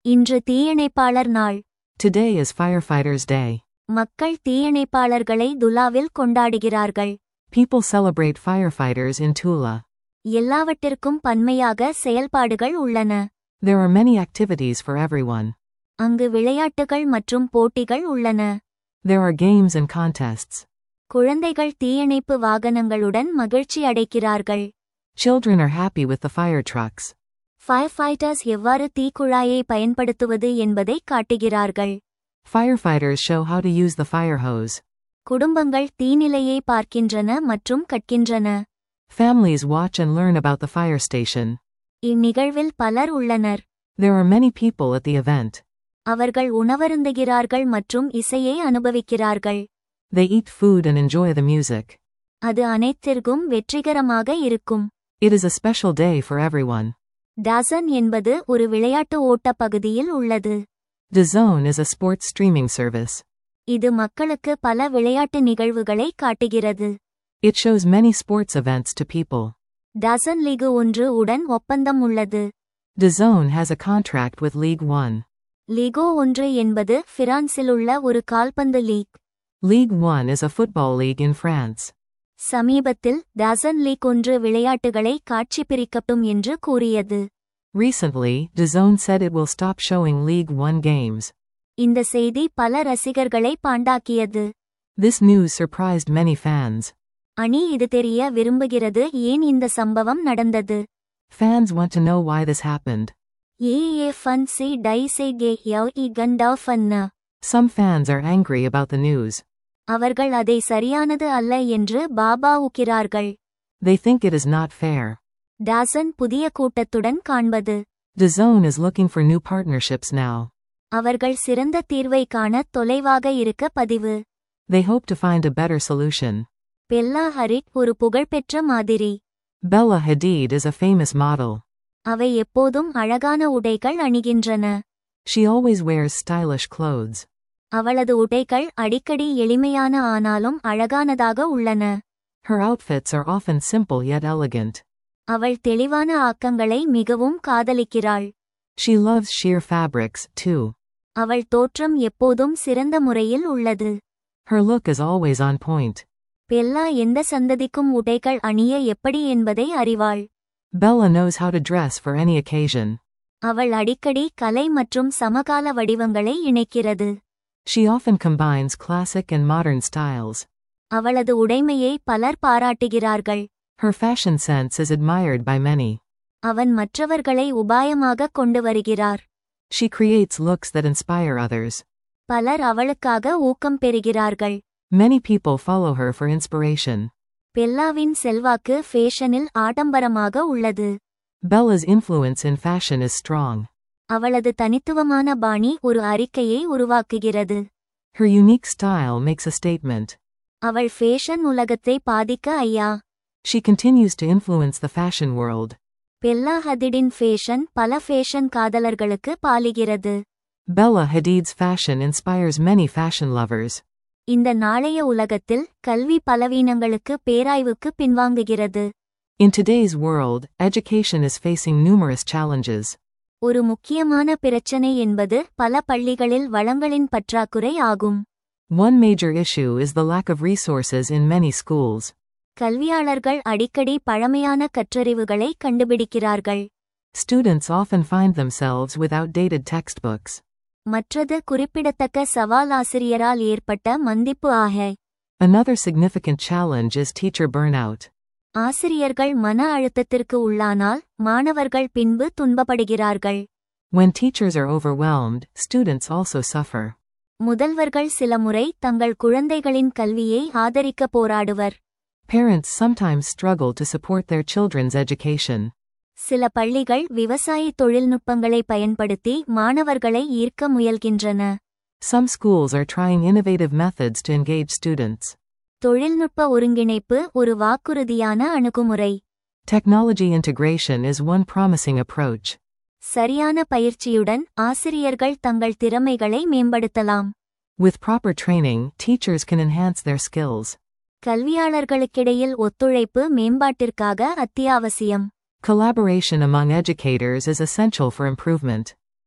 இன்று தீயணைப்பாளர் நாள் Today is Firefighters Day. மக்கள் தீயணைப்பாளர்களை துலாவில் கொண்டாடுகிறார்கள் People celebrate firefighters in Tula. எல்லாவற்றிற்கும் பன்மையாக செயல்பாடுகள் உள்ளன There are many activities for everyone. அங்கு விளையாட்டுகள் மற்றும் போட்டிகள் உள்ளன There are games and contests. குழந்தைகள் தீயணைப்பு வாகனங்களுடன் மகிழ்ச்சி அடைக்கிறார்கள் Children are happy with the fire trucks. Fire fighters எவ்வாறு தீக்குழாயை பயன்படுத்துவது என்பதை காட்டுகிறார்கள் Firefighters show how to use the fire hose. குடும்பங்கள் தீநிலையை பார்க்கின்றன மற்றும் கற்கின்றன Families watch and learn about the fire station. இந்நிகழ்வில் பலர் உள்ளனர் There are many people at the event. அவர்கள் உணவருந்துகிறார்கள் மற்றும் இசையை அனுபவிக்கிறார்கள் They eat food and enjoy the music. அது அனைத்திற்கும் வெற்றிகரமாக இருக்கும் It is a special day for everyone. DAZN என்பது ஒரு விளையாட்டு ஓட்ட பகுதியில் உள்ளது DAZN is a sports streaming service. இது மக்களுக்கு பல விளையாட்டு நிகழ்வுகளை காட்டுகிறது It shows many sports events to people. DAZN league ஒன்று உடன் ஒப்பந்தம் உள்ளது DAZN has a contract with League One. லிகோ ஒன்று என்பது பிரான்சிலுள்ள ஒரு கால்பந்து league League One is a football league in France. சமீபத்தில் டசன் லீக் ஒன்று விளையாட்டுகளை காட்சி பிரிக்கட்டும் என்று கூறியது Recently, DAZN said it will stop showing League One games. இந்த செய்தி பல ரசிகர்களை பாண்டாக்கியது This news surprised many fans. அணி இது தெரிய விரும்புகிறது ஏன் இந்த சம்பவம் நடந்தது Fans want to know why this happened. ஏ ஏ ஃபன் சி டை சே கே யவ் இ கண்டா ஃபன்னா Some fans are angry about the news. அவர்கள் அதை சரியானது அல்ல என்று பாபாவுக்கிறார்கள் They think it is not fair. DAZN புதிய கூட்டத்துடன் காண்பது DAZN is looking for new partnerships now. அவர்கள் சிறந்த தீர்வை காண தொலைவாக இருக்க பதிவு They hope to find a better solution. Bella Hadid ஒரு புகழ்பெற்ற மாதிரி Bella Hadid is a famous model. அவை எப்போதும் அழகான உடைகள் அணிகின்றன She always wears stylish clothes. அவளது உடைகள் அடிக்கடி எளிமையான ஆனாலும் அழகானதாக உள்ளன Her outfits are often simple yet elegant. அவள் தெளிவான ஆக்கங்களை மிகவும் காதலிக்கிறாள் She loves sheer fabrics, too. அவள் தோற்றம் எப்போதும் சிறந்த முறையில் உள்ளது Her look is always on point. Bella எந்த சந்ததிக்கும் உடைகள் அணிய எப்படி என்பதை அறிவாள் Bella knows how to dress for any occasion. அவள் அடிக்கடி கலை மற்றும் சமகால வடிவங்களை இணைக்கிறது She often combines classic and modern styles. அவளது உடைமையை பலர் பாராட்டுகிறார்கள் Her fashion sense is admired by many. அவன் மற்றவர்களை உபாயமாக கொண்டு வருகிறார் She creates looks that inspire others. பலர் அவளுக்காக ஊக்கம் பெறுகிறார்கள் Many people follow her for inspiration. பெல்லாவின் செல்வாக்கு ஃபேஷனில் ஆடம்பரமாக உள்ளது Bella's influence in fashion is strong. அவளது தனித்துவமான பாணி ஒரு அறிக்கையை உருவாக்குகிறது Her unique style makes a statement. அவள் ஃபேஷன் உலகத்தை பாதிக்க ஐயா She continues to influence the fashion world. Bella ஹதிடின் ஃபேஷன் பல ஃபேஷன் காதலர்களுக்கு பாலிகிறது Bella Hadid's fashion inspires many fashion lovers. இந்த நாளைய உலகத்தில் கல்வி பலவீனங்களுக்கு பேராய்வுக்கு பின்வாங்குகிறது In today's world, education is facing numerous challenges. ஒரு முக்கியமான பிரச்சனை என்பது பல பள்ளிகளில் வளங்களின் பற்றாக்குறை ஆகும் One major issue is the lack of resources in many schools. கல்வியாளர்கள் அடிக்கடி பழமையான கற்றறிவுகளை கண்டுபிடிக்கிறார்கள் Students often find themselves with outdated textbooks. மற்றது குறிப்பிடத்தக்க சவால் ஆசிரியரால் ஏற்பட்ட மந்திப்பு ஆக Another significant challenge is teacher burnout. ஆசிரியர்கள் மன அழுத்தத்திற்கு உள்ளானால் மாணவர்கள் பின்பு துன்பப்படுகிறார்கள் When teachers are overwhelmed, students also suffer. முதல்வர்கள் சில முறை தங்கள் குழந்தைகளின் கல்வியை ஆதரிக்க போராடுவர் Parents sometimes struggle to support their children's education. சில பள்ளிகள் விவசாய தொழில்நுட்பங்களை பயன்படுத்தி மாணவர்களை ஈர்க்க முயல்கின்றன Some schools are trying innovative methods to engage students. தொழில்நுட்ப ஒருங்கிணைப்பு ஒரு வாக்குறுதியான அணுகுமுறை Technology integration is one promising approach. சரியான பயிற்சியுடன் ஆசிரியர்கள் தங்கள் திறமைகளை மேம்படுத்தலாம் With proper training, teachers can enhance their skills. கல்வியாளர்களுக்கிடையில் ஒத்துழைப்பு மேம்பாட்டிற்காக அத்தியாவசியம் Collaboration among educators is essential for improvement.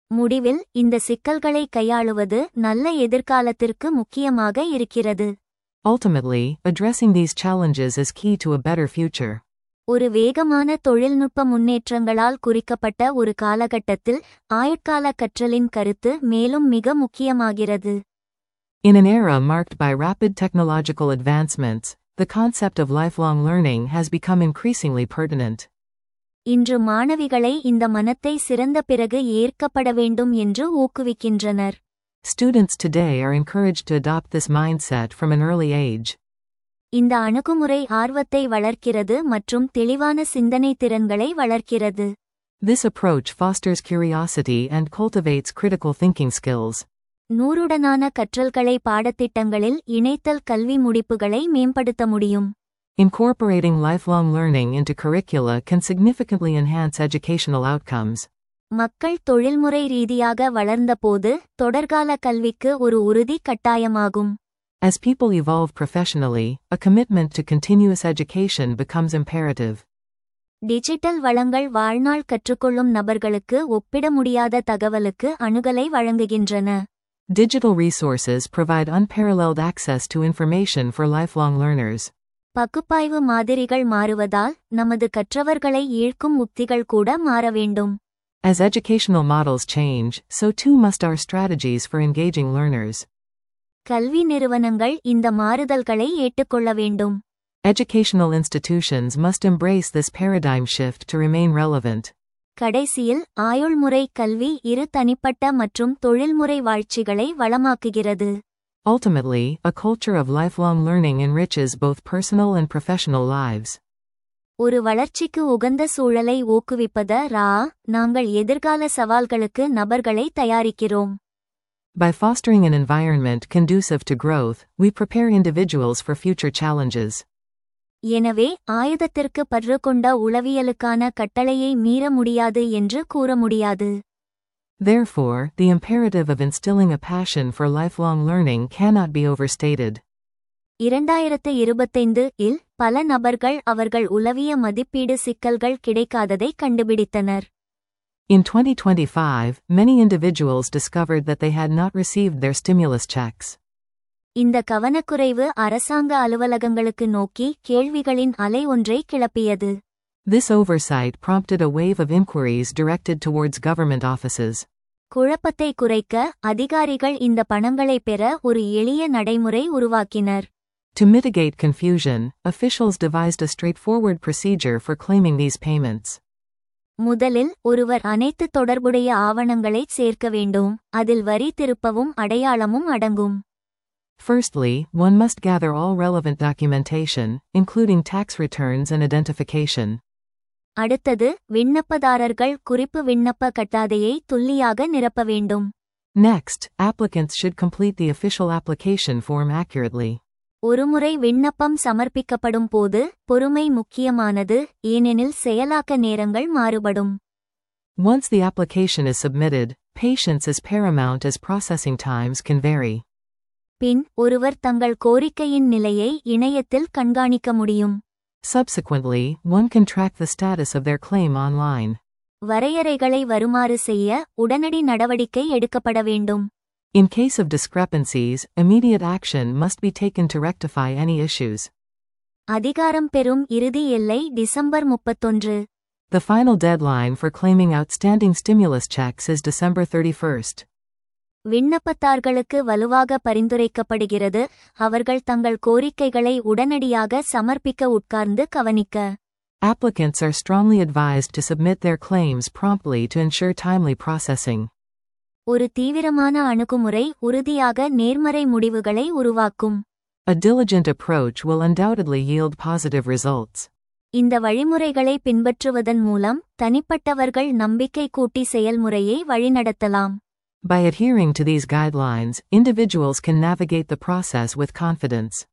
முடிவில் இந்த சிக்கல்களை கையாளுவது நல்ல எதிர்காலத்திற்கு முக்கியமாக இருக்கிறது Ultimately, addressing these challenges is key to a better future. ஒரு வேகமான தொழில்நுட்ப முன்னேற்றங்களால் குறிக்கப்பட்ட ஒரு காலகட்டத்தில் ஆயுட்கால கற்றலின் கருத்து மேலும் மிக முக்கியமாகிறது In an era marked by rapid technological advancements, the concept of lifelong learning has become increasingly pertinent. இன்று மாணவிகளை இந்த மனத்தை சிறந்த பிறகு ஏற்கப்பட வேண்டும் என்று ஊக்குவிக்கின்றனர் Students today are encouraged to adopt this mindset from an early age. இந்த அணுகுமுறை ஆர்வத்தை வளர்க்கிறது மற்றும் தெளிவான சிந்தனை திறன்களை வளர்க்கிறது This approach fosters curiosity and cultivates critical thinking skills. நூறுடனான கற்றல்களை பாடத்திட்டங்களில் இணைத்தல் கல்வி முடிப்புகளை மேம்படுத்த முடியும் Incorporating lifelong learning into curricula can significantly enhance educational outcomes. மக்கள் தொழில்முறை ரீதியாக வளர்ந்தபோது தொடர்கால கல்விக்கு ஒரு உறுதி கட்டாயமாகும் As people evolve professionally, a commitment to continuous education becomes imperative. Digital வளங்கள் வாழ்நாள் கற்றுக்கொள்ளும் நபர்களுக்கு ஒப்பிட முடியாத தகவலுக்கு அணுகலை வழங்குகின்றன Digital resources provide unparalleled access to information for lifelong learners. பகுப்பாய்வு மாதிரிகள் மாறுவதால் நமது கற்றவர்களை ஈர்க்கும் உத்திகள் கூட மாற வேண்டும் As educational models change, so too must our strategies for engaging learners. கல்வி நிறுவனங்கள் இந்த மாறுதல்களை ஏற்றுக்கொள்ள வேண்டும் Educational institutions must embrace this paradigm shift to remain relevant. கடைசியில் ஆயுள்முறை கல்வி இரு தனிப்பட்ட மற்றும் தொழில்முறை வாழ்ச்சிகளை வளமாக்குகிறது Ultimately, a culture of lifelong learning enriches both personal and professional lives. ஒரு வளர்ச்சிக்கு உகந்த சூழலை ஊக்குவிப்பத ரா நாங்கள் எதிர்கால சவால்களுக்கு நபர்களை தயாரிக்கிறோம் By fostering an environment conducive to growth, we prepare individuals for future challenges. எனவே ஆயுதத்திற்கு பற்று கொண்ட உளவியலுக்கான கட்டளையை மீற முடியாது என்று கூற முடியாது Therefore, the imperative of instilling a passion for lifelong learning cannot be overstated. இரண்டாயிரத்து இருபத்தைந்து இல் பல நபர்கள் அவர்கள் உளவிய மதிப்பீடு சிக்கல்கள் கிடைக்காததை கண்டுபிடித்தனர் In 2025, many individuals discovered that they had not received their stimulus checks. இந்த கவனக்குறைவு அரசாங்க அலுவலகங்களுக்கு நோக்கி கேள்விகளின் அலை ஒன்றை கிளப்பியது This oversight prompted a wave of inquiries directed towards government offices. குழப்பத்தை குறைக்க அதிகாரிகள் இந்த பணங்களை பெற ஒரு எளிய நடைமுறை உருவாக்கினர் To mitigate confusion, officials devised a straightforward procedure for claiming these payments. முதலில் ஒருவர் அனைத்து தொடர்புடைய ஆவணங்களைச் சேர்க்க வேண்டும் அதில் வரி திருப்பவும் அடையாளமும் அடங்கும் Firstly, one must gather all relevant documentation, including tax returns and identification. அடுத்தது விண்ணப்பதாரர்கள் குறிப்பு விண்ணப்ப கட்டாதையை துல்லியாக நிரப்ப வேண்டும் Next, applicants should complete the official application form accurately. ஒருமுறை விண்ணப்பம் சமர்ப்பிக்கப்படும் போது பொறுமை முக்கியமானது ஏனெனில் செயலாக்க நேரங்கள் மாறுபடும் Once the application is submitted, patience is paramount as processing times can vary. பின் ஒருவர் தங்கள் கோரிக்கையின் நிலையை இணையத்தில் கண்காணிக்க முடியும் Subsequently, one can track the status of their claim online. வரையறைகளை வருமாறு செய்ய உடனடி நடவடிக்கை எடுக்கப்பட வேண்டும் In case of discrepancies, immediate action must be taken to rectify any issues. அதிகாரம் பெறும் இறுதி எல்லை டிசம்பர் முப்பத்தொன்று The final deadline for claiming outstanding stimulus checks is December 31st. விண்ணப்பத்தார்களுக்கு வலுவாக பரிந்துரைக்கப்படுகிறது அவர்கள் தங்கள் கோரிக்கைகளை உடனடியாக சமர்ப்பிக்க உட்கார்ந்து கவனிக்க Applicants are strongly advised to submit their claims promptly to ensure timely processing. ஒரு தீவிரமான அணுகுமுறை உறுதியாக நேர்மறை முடிவுகளை உருவாக்கும் A diligent approach will undoubtedly yield positive results. இந்த வழிமுறைகளை பின்பற்றுவதன் மூலம் தனிப்பட்டவர்கள் நம்பிக்கை கூட்டி செயல்முறையை வழிநடத்தலாம் By adhering to these guidelines, individuals can navigate the process with confidence.